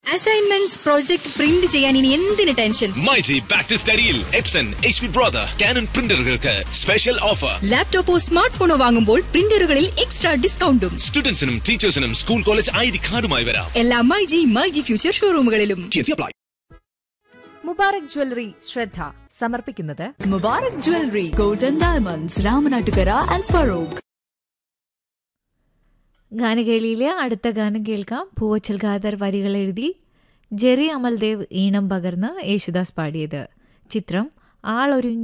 Assignments project print ചെയ്യാൻ ഇനി എന്തിന് ടെൻഷൻ മൈജി ബാക്ക് ടു സ്റ്റഡിയിൽ Epson H P brother Canon പ്രിന്ററുകൾക്ക് സ്പെഷ്യൽ ഓഫർ ലാപ്ടോപ്പോ സ്മാർട്ട് ഫോണോ വാങ്ങുമ്പോൾ പ്രിന്ററുകളിൽ എക്സ്ട്രാ ഡിസ്കൗണ്ടും സ്റ്റുഡൻസിനും ടീച്ചേഴ്സിനും സ്കൂൾ കോളേജ് ഐ ഡി കാർഡുമായി വരാം എല്ലാ മൈജി മൈജി ഫ്യൂച്ചർ ഷോറൂമുകളിലും മുബാറക് ജ്വല്ലറി ശ്രദ്ധ സമർപ്പിക്കുന്നത് Mubarak Jewelry, Golden Diamonds, Ramanattukara and Farouk. ഗാനകേളിയിലെ അടുത്ത ഗാനം കേൾക്കാം പൂവച്ചൽ ഖാദർ വരികൾ എഴുതി ജെറി അമൽദേവ് ഈണം പകർന്ന് യേശുദാസ് പാടിയത് ചിത്രം ആളൊരുങ്ങി